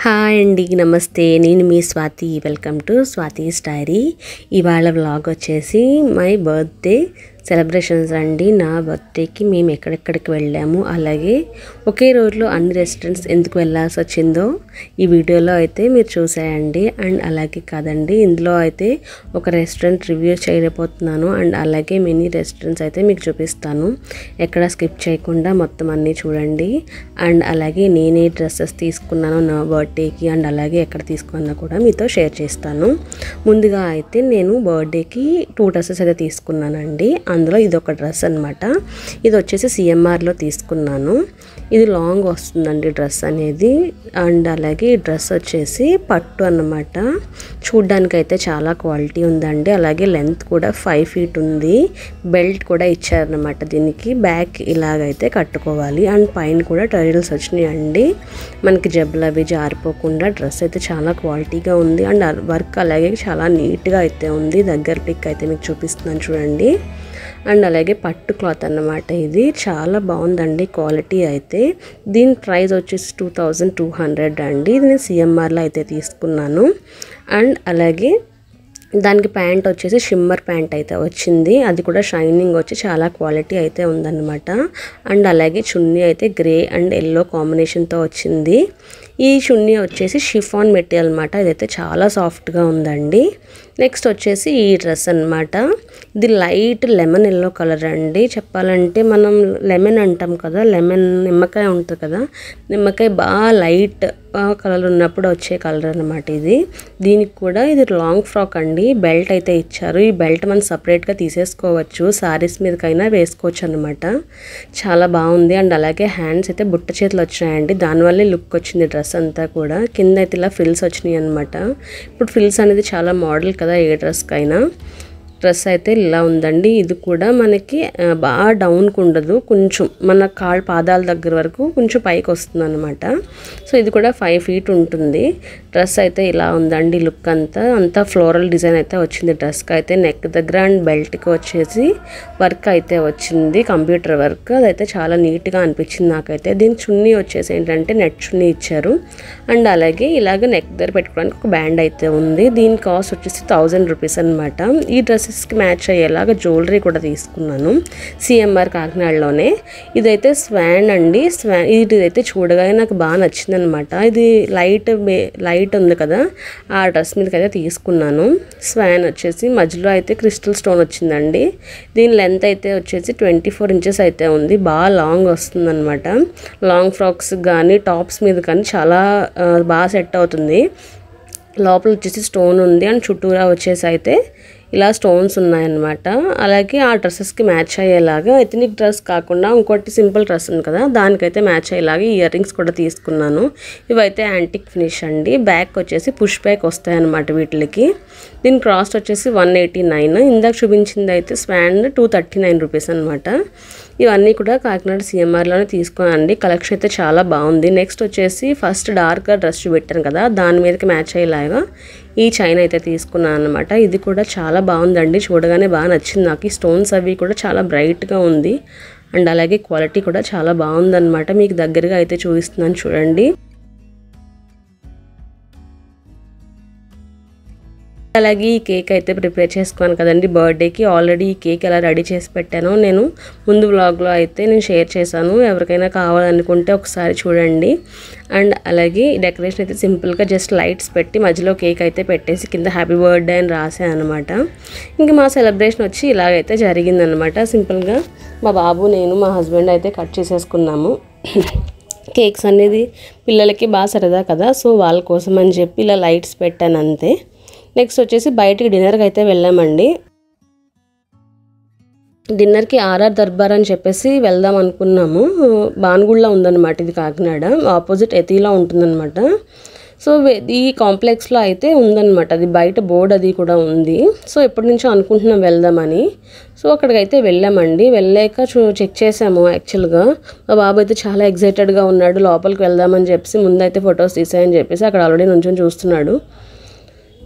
hi అండి నమస్తే నేను మీ Swathi welcome to Swathi's diary ఇవాళ వ్లాగ్ వచ్చేసి మై బర్త్డే సెలబ్రేషన్స్ అండి నా బర్త్డేకి మేము ఎక్కడెక్కడికి వెళ్ళాము అలాగే ఒకే రోజులో అన్ని రెస్టారెంట్స్ ఎందుకు వెళ్ళాల్సి వచ్చిందో ఈ వీడియోలో అయితే మీరు చూసేయండి అండ్ అలాగే కాదండి ఇందులో అయితే ఒక రెస్టారెంట్ రివ్యూ చేయబోతున్నాను అండ్ అలాగే మినీ రెస్టారెంట్స్ అయితే మీకు చూపిస్తాను ఎక్కడ స్కిప్ చేయకుండా మొత్తం అన్నీ చూడండి అండ్ అలాగే నేనే డ్రెస్సెస్ తీసుకున్నాను నా బర్త్డేకి అండ్ అలాగే ఎక్కడ తీసుకున్నా కూడా మీతో షేర్ చేస్తాను ముందుగా అయితే నేను బర్త్డేకి టూ డ్రెస్సెస్ అయితే తీసుకున్నానండి అందులో ఇది ఒక డ్రెస్ అనమాట ఇది వచ్చేసి సిఎంఆర్లో తీసుకున్నాను ఇది లాంగ్ వస్తుందండి డ్రెస్ అనేది అండ్ అలాగే ఈ డ్రెస్ వచ్చేసి పట్టు అన్నమాట చూడ్డానికి అయితే చాలా క్వాలిటీ ఉందండి అలాగే లెంత్ కూడా ఫైవ్ ఫీట్ ఉంది బెల్ట్ కూడా ఇచ్చారనమాట దీనికి బ్యాక్ ఇలాగైతే కట్టుకోవాలి అండ్ పైన కూడా టైల్స్ వచ్చినాయండి మనకి జబ్బులు అవి జారిపోకుండా డ్రెస్ అయితే చాలా క్వాలిటీగా ఉంది అండ్ వర్క్ అలాగే చాలా నీట్గా అయితే ఉంది దగ్గర పిక్ అయితే మీకు చూపిస్తున్నాను చూడండి అండ్ అలాగే పట్టు క్లాత్ అన్నమాట ఇది చాలా బాగుందండి క్వాలిటీ అయితే దీని ప్రైస్ వచ్చేసి టూ థౌజండ్ టూ హండ్రెడ్ అండి ఇది నేను సిఎంఆర్లో అయితే తీసుకున్నాను అండ్ అలాగే దానికి ప్యాంట్ వచ్చేసి షిమ్మర్ ప్యాంట్ అయితే వచ్చింది అది కూడా షైనింగ్ వచ్చి చాలా క్వాలిటీ అయితే ఉందన్నమాట అండ్ అలాగే చున్నీ అయితే గ్రే అండ్ ఎల్లో కాంబినేషన్తో వచ్చింది ఈ చున్నీ వచ్చేసి షిఫాన్ మెటీరియల్ అనమాట ఇదైతే చాలా సాఫ్ట్గా ఉందండి నెక్స్ట్ వచ్చేసి ఈ డ్రెస్ అనమాట ఇది లైట్ లెమన్ ఎల్లో కలర్ అండి చెప్పాలంటే మనం లెమన్ అంటాం కదా లెమన్ నిమ్మకాయ ఉంటుంది కదా నిమ్మకాయ బాగా లైట్ కలర్ ఉన్నప్పుడు వచ్చే కలర్ అనమాట ఇది దీనికి కూడా ఇది లాంగ్ ఫ్రాక్ అండి బెల్ట్ అయితే ఇచ్చారు ఈ బెల్ట్ మనం సపరేట్గా తీసేసుకోవచ్చు సారీస్ మీదకైనా వేసుకోవచ్చు అనమాట చాలా బాగుంది అండ్ అలాగే హ్యాండ్స్ అయితే బుట్ట చేతులు వచ్చినాయండి దానివల్లే లుక్ వచ్చింది డ్రెస్ అంతా కూడా కింద అయితే ఇలా ఫిల్స్ వచ్చినాయి అనమాట ఇప్పుడు ఫిల్స్ అనేది చాలా మోడల్ కదా ఏ డ్రెస్కైనా డ్రెస్ అయితే ఇలా ఉందండి ఇది కూడా మనకి బాగా డౌన్కి ఉండదు కొంచెం మన కాళ్ళ పాదాల దగ్గర వరకు కొంచెం పైకి వస్తుంది అనమాట సో ఇది కూడా ఫైవ్ ఫీట్ ఉంటుంది డ్రెస్ అయితే ఇలా ఉందండి లుక్ అంతా అంతా ఫ్లోరల్ డిజైన్ అయితే వచ్చింది డ్రెస్కి అయితే నెక్ దగ్గర అండ్ బెల్ట్కి వచ్చేసి వర్క్ అయితే వచ్చింది కంప్యూటర్ వర్క్ అదైతే చాలా నీట్గా అనిపించింది నాకైతే దీని చున్నీ వచ్చేసి ఏంటంటే నెట్ చున్నీ ఇచ్చారు అండ్ అలాగే ఇలాగ నెక్ దగ్గర పెట్టుకోవడానికి ఒక బ్యాండ్ అయితే ఉంది దీని కాస్ట్ వచ్చేసి థౌజండ్ రూపీస్ అనమాట ఈ డ్రెస్ డ్రెస్కి మ్యాచ్ అయ్యేలాగా జ్యువెలరీ కూడా తీసుకున్నాను సిఎంఆర్ కాకినాడలోనే ఇదైతే స్వాన్ అండి స్వాన్ ఇది అయితే చూడగానే నాకు బాగా నచ్చింది అనమాట ఇది లైట్ లైట్ ఉంది కదా ఆ డ్రెస్ మీదకి అయితే తీసుకున్నాను స్వాన్ వచ్చేసి మధ్యలో అయితే క్రిస్టల్ స్టోన్ వచ్చిందండి దీని లెంత్ అయితే వచ్చేసి ట్వంటీ ఫోర్ ఇంచెస్ అయితే ఉంది బాగా లాంగ్ వస్తుందన్నమాట లాంగ్ ఫ్రాక్స్ కానీ టాప్స్ మీద కానీ చాలా బాగా సెట్ అవుతుంది లోపల వచ్చేసి స్టోన్ ఉంది అండ్ చుట్టూరా వచ్చేసి అయితే ఇలా స్టోన్స్ ఉన్నాయన్నమాట అలాగే ఆ డ్రెస్సెస్కి మ్యాచ్ అయ్యేలాగా ఎథనిక్ డ్రెస్ కాకుండా ఇంకోటి సింపుల్ డ్రెస్ ఉంది కదా దానికైతే మ్యాచ్ అయ్యేలాగా ఇయర్ రింగ్స్ కూడా తీసుకున్నాను ఇవైతే యాంటిక్ ఫినిష్ అండి బ్యాక్ వచ్చేసి పుష్ బ్యాక్ వస్తాయన్నమాట వీటికి దీని కాస్ట్ వచ్చేసి వన్ ఎయిటీ నైన్ ఇందాక చూపించింది అయితే swan two thirty nine rupees అనమాట ఇవన్నీ కూడా కాకినాడ సిఎంఆర్లోనే తీసుకోనండి కలెక్షన్ అయితే చాలా బాగుంది నెక్స్ట్ వచ్చేసి ఫస్ట్ డార్క్గా డ్రెస్ చూపెట్టాను కదా దాని మీదకి మ్యాచ్ అయ్యేలాగా ఈ చైన్ అయితే తీసుకున్నాను అనమాట ఇది కూడా చాలా బాగుందండి చూడగానే బాగా నచ్చింది నాకు ఈ స్టోన్స్ అవి కూడా చాలా బ్రైట్గా ఉంది అండ్ అలాగే క్వాలిటీ కూడా చాలా బాగుందన్నమాట మీకు దగ్గరగా అయితే చూపిస్తున్నాను చూడండి అలాగే ఈ కేక్ అయితే ప్రిపేర్ చేసుకున్నాను కదండి బర్త్డేకి ఆల్రెడీ ఈ కేక్ ఎలా రెడీ చేసి పెట్టానో నేను ముందు వ్లాగ్లో అయితే నేను షేర్ చేశాను ఎవరికైనా కావాలనుకుంటే ఒకసారి చూడండి అండ్ అలాగే డెకరేషన్ అయితే సింపుల్గా జస్ట్ లైట్స్ పెట్టి మధ్యలో కేక్ అయితే పెట్టేసి కింద హ్యాపీ బర్త్డే అని రాసాను అనమాట ఇంకా మా సెలబ్రేషన్ వచ్చి ఇలాగైతే జరిగిందనమాట సింపుల్గా మా బాబు నేను మా హస్బెండ్ అయితే కట్ చేసేసుకున్నాము కేక్స్ అనేది పిల్లలకి బాగా సరదా కదా సో వాళ్ళ కోసం అని చెప్పి ఇలా లైట్స్ పెట్టాను అంతే నెక్స్ట్ వచ్చేసి బయటికి డిన్నర్కి అయితే వెళ్ళామండి డిన్నర్కి ఆర్ఆర్ దర్బార్ అని చెప్పేసి వెళ్దాం అనుకున్నాము బాన్గుడిలో ఉందన్నమాట ఇది కాకినాడ ఆపోజిట్ ఎతీలో ఉంటుందన్నమాట సో ఈ కాంప్లెక్స్లో అయితే ఉందన్నమాట అది బయట బోర్డు అది కూడా ఉంది సో ఎప్పటి నుంచో అనుకుంటున్నాం వెళ్దామని సో అక్కడికి అయితే వెళ్ళామండి వెళ్ళాక చూ చెక్ చేసాము యాక్చువల్గా మా బాబు అయితే చాలా ఎగ్జైటెడ్గా ఉన్నాడు లోపలికి వెళ్దామని చెప్పేసి ముందైతే ఫొటోస్ తీసాయని చెప్పేసి అక్కడ ఆల్రెడీ నుంచొని చూస్తున్నాడు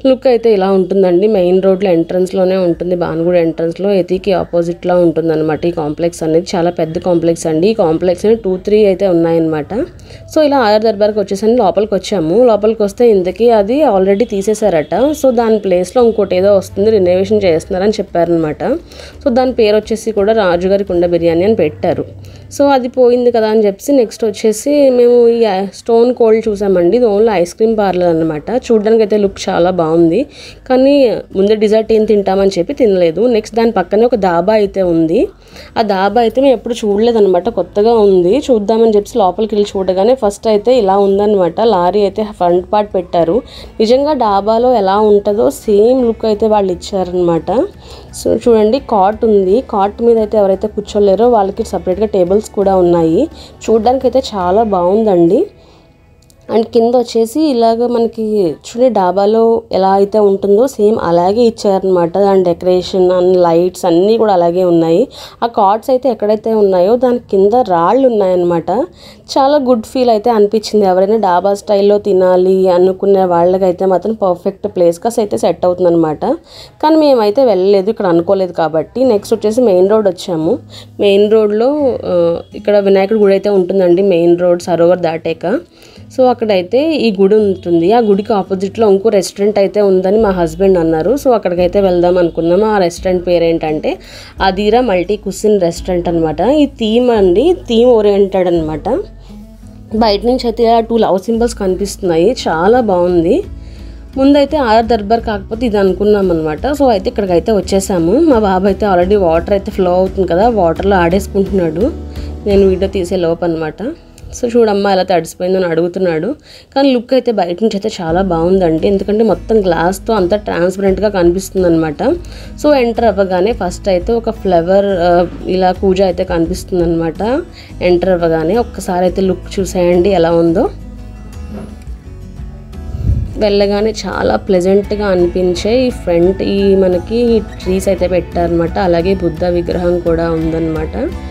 లుక్ అయితే ఇలా ఉంటుందండి మెయిన్ రోడ్లో ఎంట్రన్స్లోనే ఉంటుంది భానుగుడి ఎంట్రన్స్లో ఎతికి ఆపోజిట్లో ఉంటుంది అనమాట ఈ కాంప్లెక్స్ అనేది చాలా పెద్ద కాంప్లెక్స్ అండి ఈ కాంప్లెక్స్ టూ త్రీ అయితే ఉన్నాయన్నమాట సో ఇలా ఆర్ దర్బార్కి వచ్చేసని లోపలికి వచ్చాము లోపలికి వస్తే ఇంతకీ అది ఆల్రెడీ తీసేశారట సో దాని ప్లేస్లో ఇంకోటి ఏదో వస్తుంది రినోవేషన్ చేస్తున్నారని చెప్పారనమాట సో దాని పేరు వచ్చేసి కూడా రాజుగారి కుండ బిర్యానీ అని పెట్టారు సో అది పోయింది కదా అని చెప్పి నెక్స్ట్ వచ్చేసి మేము ఈ స్టోన్ కోల్డ్ చూసామండి ఇది ఓన్లీ ఐస్ క్రీమ్ పార్లర్ అనమాట చూడడానికి అయితే లుక్ చాలా బాగుంది కానీ ముందే డిజర్ట్ ఏం తింటామని చెప్పి తినలేదు నెక్స్ట్ దాని పక్కనే ఒక దాబా అయితే ఉంది ఆ దాబా అయితే మేము ఎప్పుడు చూడలేదన్నమాట కొత్తగా ఉంది చూద్దామని చెప్పి లోపలికి వెళ్ళి చూడగానే ఫస్ట్ అయితే ఇలా ఉందన్నమాట లారీ అయితే ఫ్రంట్ పార్ట్ పెట్టారు నిజంగా డాబాలో ఎలా ఉంటుందో సేమ్ లుక్ అయితే వాళ్ళు ఇచ్చారనమాట సో చూడండి కాట్ ఉంది కాట్ మీద అయితే ఎవరైతే కూర్చోలేరో వాళ్ళకి సపరేట్గా టేబుల్స్ కూడా ఉన్నాయి చూడడానికి అయితే చాలా బాగుందండి అండ్ కింద వచ్చేసి ఇలాగ మనకి చూడండి డాబాలో ఎలా అయితే ఉంటుందో సేమ్ అలాగే ఇచ్చారనమాట దాని డెకరేషన్ అండ్ లైట్స్ అన్నీ కూడా అలాగే ఉన్నాయి ఆ కార్డ్స్ అయితే ఎక్కడైతే ఉన్నాయో దాని కింద రాళ్ళు ఉన్నాయన్నమాట చాలా గుడ్ ఫీల్ అయితే అనిపించింది ఎవరైనా డాబా స్టైల్లో తినాలి అనుకునే వాళ్ళకైతే మాత్రం పర్ఫెక్ట్ ప్లేస్గా అయితే సెట్ అవుతుంది అనమాట కానీ మేమైతే వెళ్ళలేదు ఇక్కడ అనుకోలేదు కాబట్టి నెక్స్ట్ వచ్చేసి మెయిన్ రోడ్ వచ్చాము మెయిన్ రోడ్లో ఇక్కడ వినాయకుడి గుడి అయితే ఉంటుందండి మెయిన్ రోడ్ సరోవర్ దాటాక సో అక్కడైతే ఈ గుడి ఉంటుంది ఆ గుడికి ఆపోజిట్లో ఇంకో రెస్టారెంట్ అయితే ఉందని మా హస్బెండ్ అన్నారు సో అక్కడికైతే వెళ్దాం అనుకున్నాం ఆ రెస్టారెంట్ పేరు ఏంటంటే అదీరా మల్టీ కుసిన్ రెస్టారెంట్ అనమాట ఈ థీమ్ అండి థీమ్ ఓరియంటెడ్ అనమాట బయట నుంచి అయితే టూ లవ్ సింబల్స్ కనిపిస్తున్నాయి చాలా బాగుంది ముందైతే ఆర్ దర్బార్ కాకపోతే ఇది అనుకున్నాం అనమాట సో అయితే ఇక్కడికైతే వచ్చేసాము మా బాబు అయితే ఆల్రెడీ వాటర్ అయితే ఫ్లో అవుతుంది కదా వాటర్లో ఆడేసుకుంటున్నాడు నేను వీడియో తీసే లోపు అనమాట సో చూడమ్మా ఎలా తడిసిపోయిందని అడుగుతున్నాడు కానీ లుక్ అయితే బయట నుంచి అయితే చాలా బాగుందండి ఎందుకంటే మొత్తం గ్లాస్తో అంతా ట్రాన్స్పరెంట్గా కనిపిస్తుంది అనమాట సో ఎంటర్ అవ్వగానే ఫస్ట్ అయితే ఒక ఫ్లవర్ ఇలా పూజ అయితే కనిపిస్తుంది అనమాట ఎంటర్ అవ్వగానే ఒక్కసారి అయితే లుక్ చూసేయండి ఎలా ఉందో వెళ్ళగానే చాలా ప్లెజెంట్గా అనిపించే ఈ ఫ్రంట్ ఈ మనకి ట్రీస్ అయితే పెట్టారనమాట అలాగే బుద్ధ విగ్రహం కూడా ఉందన్నమాట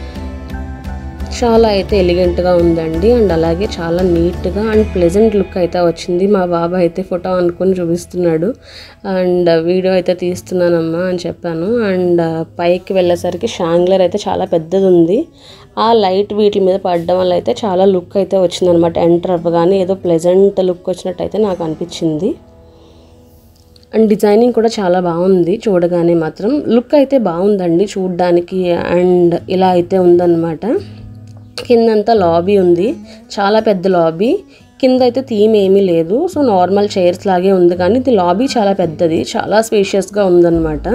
చాలా అయితే ఎలిగెంట్గా ఉందండి అండ్ అలాగే చాలా నీట్గా అండ్ ప్లెజెంట్ లుక్ అయితే వచ్చింది మా బాబా అయితే ఫోటో అనుకొని చూపిస్తున్నాడు అండ్ వీడియో అయితే తీస్తున్నానమ్మా అని చెప్పాను అండ్ పైకి వెళ్ళేసరికి షాంగ్లర్ అయితే చాలా పెద్దది ఉంది ఆ లైట్ వీటి మీద పడడం వల్ల అయితే చాలా లుక్ అయితే వచ్చిందనమాట ఎంటర్ అవ్వగానే ఏదో ప్లెజెంట్ లుక్ వచ్చినట్టు అయితే నాకు అనిపించింది అండ్ డిజైనింగ్ కూడా చాలా బాగుంది చూడగానే మాత్రం లుక్ అయితే బాగుందండి చూడడానికి అండ్ ఇలా అయితే ఉందన్నమాట కిందంతా లాబీ ఉంది చాలా పెద్ద లాబీ కింద అయితే థీమ్ ఏమీ లేదు సో నార్మల్ చైర్స్ లాగే ఉంది కానీ ఇది లాబీ చాలా పెద్దది చాలా స్పేషియస్గా ఉందన్నమాట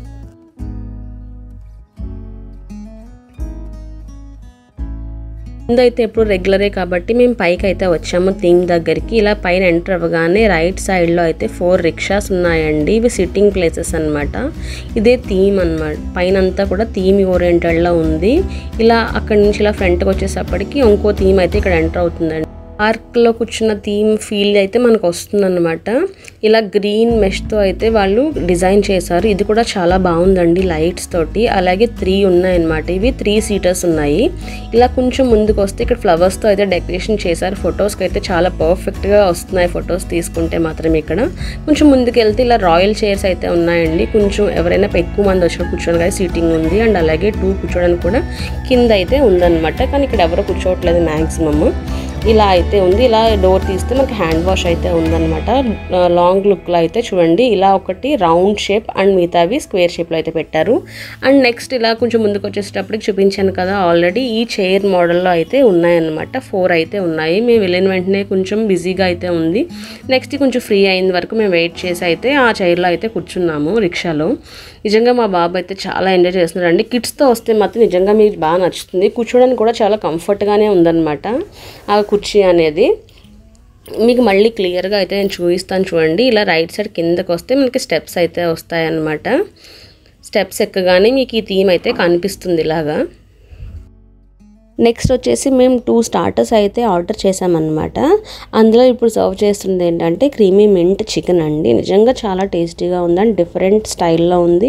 కింద అయితే ఎప్పుడు రెగ్యులరే కాబట్టి మేము పైకి అయితే వచ్చాము థీమ్ దగ్గరికి ఇలా పైన ఎంటర్ అవ్వగానే రైట్ సైడ్లో అయితే ఫోర్ రిక్షాస్ ఉన్నాయండి ఇవి సిట్టింగ్ ప్లేసెస్ అనమాట ఇదే థీమ్ అనమాట పైన అంతా కూడా థీమ్ ఓరియంటెడ్లో ఉంది ఇలా అక్కడి నుంచి ఇలా ఫ్రంట్కి వచ్చేసప్పటికి ఇంకో థీమ్ అయితే ఇక్కడ ఎంటర్ అవుతుందండి పార్క్లో కూర్చున్న థీమ్ ఫీల్ అయితే మనకు వస్తుందన్నమాట ఇలా గ్రీన్ మెష్తో అయితే వాళ్ళు డిజైన్ చేశారు ఇది కూడా చాలా బాగుందండి లైట్స్ తోటి అలాగే త్రీ ఉన్నాయన్నమాట ఇవి త్రీ సీటర్స్ ఉన్నాయి ఇలా కొంచెం ముందుకు వస్తే ఇక్కడ ఫ్లవర్స్తో అయితే డెకరేషన్ చేశారు ఫొటోస్కి అయితే చాలా పర్ఫెక్ట్గా వస్తున్నాయి ఫొటోస్ తీసుకుంటే మాత్రం ఇక్కడ కొంచెం ముందుకు వెళ్తే ఇలా రాయల్ చైర్స్ అయితే ఉన్నాయండి కొంచెం ఎవరైనా ఎక్కువ మంది వచ్చిన కూర్చోడానికి సీటింగ్ ఉంది అండ్ అలాగే టూ కూర్చోడానికి కూడా కింద అయితే ఉందన్నమాట కానీ ఇక్కడ ఎవరు కూర్చోవట్లేదు మ్యాక్సిమమ్ ఇలా అయితే ఉంది ఇలా డోర్ తీస్తే మనకి హ్యాండ్ వాష్ అయితే ఉందన్నమాట లాంగ్ లుక్లో అయితే చూడండి ఇలా ఒకటి రౌండ్ షేప్ అండ్ మిగతావి స్క్వేర్ షేప్లో అయితే పెట్టారు అండ్ నెక్స్ట్ ఇలా కొంచెం ముందుకు వచ్చేటప్పటికి చూపించాను కదా ఆల్రెడీ ఈ చైర్ మోడల్లో అయితే ఉన్నాయన్నమాట ఫోర్ అయితే ఉన్నాయి మేము వెళ్ళిన వెంటనే కొంచెం బిజీగా అయితే ఉంది నెక్స్ట్ కొంచెం ఫ్రీ అయిన వరకు మేము వెయిట్ చేసి అయితే ఆ చైర్లో అయితే కూర్చున్నాము రిక్షాలో నిజంగా మా బాబు అయితే చాలా ఎంజాయ్ చేస్తున్నారండి కిడ్స్తో వస్తే మాత్రం నిజంగా మీకు బాగా నచ్చుతుంది కూర్చోడానికి కూడా చాలా కంఫర్ట్గానే ఉందన్నమాట ఆ కుర్చీ అనేది మీకు మళ్ళీ క్లియర్గా అయితే నేను చూపిస్తాను చూడండి ఇలా రైట్ సైడ్ కిందకి వస్తే మనకి స్టెప్స్ అయితే వస్తాయన్నమాట స్టెప్స్ ఎక్కగానే మీకు ఈ థీమ్ అయితే కనిపిస్తుంది ఇలాగా నెక్స్ట్ వచ్చేసి మేము టూ స్టార్టర్స్ అయితే ఆర్డర్ చేసామన్నమాట అందులో ఇప్పుడు సర్వ్ చేస్తుంది ఏంటంటే క్రీమీ మింట్ చికెన్ అండి నిజంగా చాలా టేస్టీగా ఉంది అండ్ డిఫరెంట్ స్టైల్లో ఉంది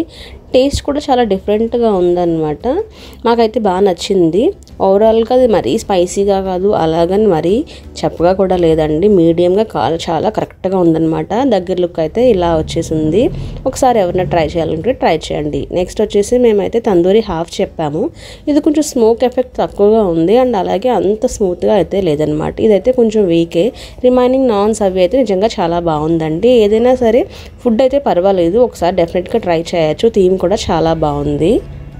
టేస్ట్ కూడా చాలా డిఫరెంట్గా ఉందన్నమాట మాకైతే బాగా నచ్చింది ఓవరాల్గా అది మరీ స్పైసీగా కాదు అలాగని మరీ చప్పగా కూడా లేదండి మీడియంగా కాలు చాలా కరెక్ట్గా ఉందన్నమాట దగ్గర లుక్ అయితే ఇలా వచ్చేసింది ఒకసారి ఎవరైనా ట్రై చేయాలంటే ట్రై చేయండి నెక్స్ట్ వచ్చేసి మేమైతే తందూరి హాఫ్ చెప్పాము ఇది కొంచెం స్మోక్ ఎఫెక్ట్ తక్కువగా ఉంది అండ్ అలాగే అంత స్మూత్గా అయితే లేదనమాట ఇదైతే కొంచెం వీకే రిమైనింగ్ నాన్స్ అవి అయితే నిజంగా చాలా బాగుందండి ఏదైనా సరే ఫుడ్ అయితే పర్వాలేదు ఒకసారి డెఫినెట్గా ట్రై చేయొచ్చు థీమ్ కూడా చాలా బాగుంది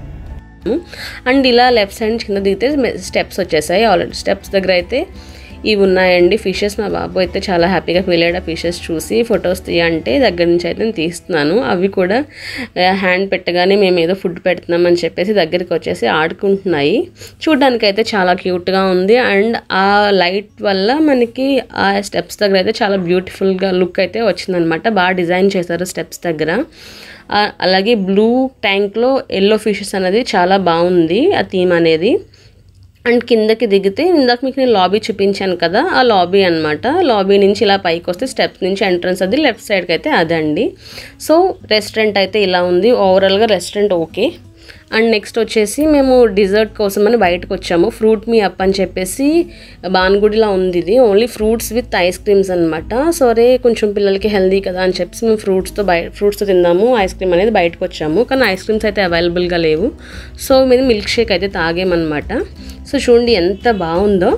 అండ్ ఇలా లెఫ్ట్ సైడ్ కింద దిగితే స్టెప్స్ వచ్చేసాయి ఆల్రెడీ స్టెప్స్ దగ్గర అయితే ఇవి ఉన్నాయండి ఫిషెస్ మా బాబు అయితే చాలా హ్యాపీగా ఫీల్ అయ్యాడు ఆ ఫిషెస్ చూసి ఫొటోస్ తీయంటే దగ్గర నుంచి అయితే నేను తీస్తున్నాను అవి కూడా హ్యాండ్ పెట్టగానే మేము ఏదో ఫుడ్ పెడుతున్నామని చెప్పేసి దగ్గరికి వచ్చేసి ఆడుకుంటున్నాయి చూడడానికి అయితే చాలా క్యూట్గా ఉంది అండ్ ఆ లైట్ వల్ల మనకి ఆ స్టెప్స్ దగ్గర అయితే చాలా బ్యూటిఫుల్గా లుక్ అయితే వచ్చిందనమాట బాగా డిజైన్ చేశారు స్టెప్స్ దగ్గర అలాగే బ్లూ ట్యాంక్లో ఎల్లో ఫిషెస్ అనేది చాలా బాగుంది ఆ థీమ్ అనేది అండ్ కిందకి దిగితే ఇందాక మీకు నేను లాబీ చూపించాను కదా ఆ లాబీ అనమాట లాబీ నుంచి ఇలా పైకి వస్తే స్టెప్స్ నుంచి ఎంట్రన్స్ అది లెఫ్ట్ సైడ్కి అయితే అదండి సో రెస్టారెంట్ అయితే ఇలా ఉంది ఓవరాల్గా రెస్టారెంట్ ఓకే అండ్ నెక్స్ట్ వచ్చేసి మేము డిజర్ట్ కోసం అని బయటకు వచ్చాము ఫ్రూట్ మీ అప్ అని చెప్పేసి బాన్గుడిలా ఉంది ఇది only fruits with ice creams అనమాట సరే కొంచెం పిల్లలకి హెల్దీ కదా అని చెప్పేసి మేము ఫ్రూట్స్తో బయ ఫ్రూట్స్తో తిందాము ఐస్ క్రీమ్ అనేది బయటకు వచ్చాము కానీ ఐస్ క్రీమ్స్ అయితే అవైలబుల్గా లేవు సో మీద మిల్క్ షేక్ అయితే తాగామన్నమాట సో చూడండి ఎంత బాగుందో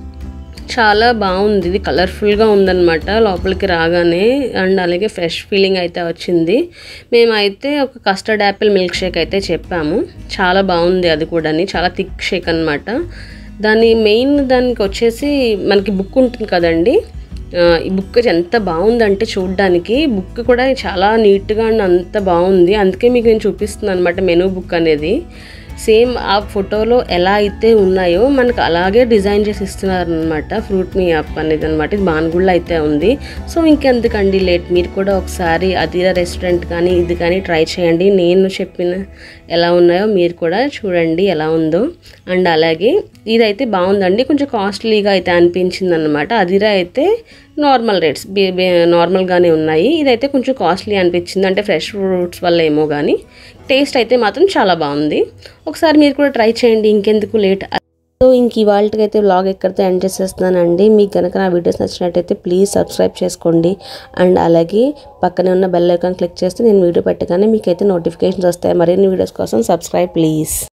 చాలా బాగుంది ఇది కలర్ఫుల్గా ఉందన్నమాట లోపలికి రాగానే అండ్ అలాగే ఫ్రెష్ ఫీలింగ్ అయితే వచ్చింది మేమైతే ఒక కస్టర్డ్ యాపిల్ మిల్క్ షేక్ అయితే చెప్పాము చాలా బాగుంది అది కూడా చాలా థిక్ షేక్ అనమాట దాని మెయిన్ దానికి వచ్చేసి మనకి బుక్ ఉంటుంది కదండి ఈ బుక్ ఎంత బాగుందంటే చూడడానికి బుక్ కూడా చాలా నీట్గా అండ్ అంత బాగుంది అందుకే మీకు నేను చూపిస్తున్నాను అనమాట మెనూ బుక్ అనేది సేమ్ ఆ ఫోటోలో ఎలా అయితే ఉన్నాయో మనకు అలాగే డిజైన్ చేసి ఇస్తున్నారు అనమాట ఫ్రూట్ మీ అప్ అనేది అనమాట ఇది బాన్గుళ్ళ అయితే ఉంది సో ఇంకెందుకండి లేట్ మీరు కూడా ఒకసారి అదిరా రెస్టారెంట్ కానీ ఇది కానీ ట్రై చేయండి నేను చెప్పిన ఎలా ఉన్నాయో మీరు కూడా చూడండి ఎలా ఉందో అండ్ అలాగే ఇదైతే బాగుందండి కొంచెం కాస్ట్లీగా అయితే అనిపించింది అనమాట అదిరా అయితే నార్మల్ రేట్స్ నార్మల్గానే ఉన్నాయి ఇదైతే కొంచెం కాస్ట్లీ అనిపించింది అంటే ఫ్రెష్ ఫ్రూట్స్ వల్ల ఏమో కానీ టేస్ట్ అయితే మాత్రం చాలా బాగుంది ఒకసారి మీరు కూడా ట్రై చేయండి ఇంకెందుకు లేట్ సో ఇంక ఇవాళకి అయితే వ్లాగ్ ఎక్కడితో ఎండ్ చేసేస్తున్నానండి మీకు కనుక నా వీడియోస్ నచ్చినట్టయితే ప్లీజ్ సబ్స్క్రైబ్ చేసుకోండి అండ్ అలాగే పక్కనే ఉన్న బెల్ ఐకాన్ క్లిక్ చేస్తే నేను వీడియో పెట్టగానే మీకైతే నోటిఫికేషన్స్ వస్తాయి మరిన్ని వీడియోస్ కోసం సబ్స్క్రైబ్ ప్లీజ్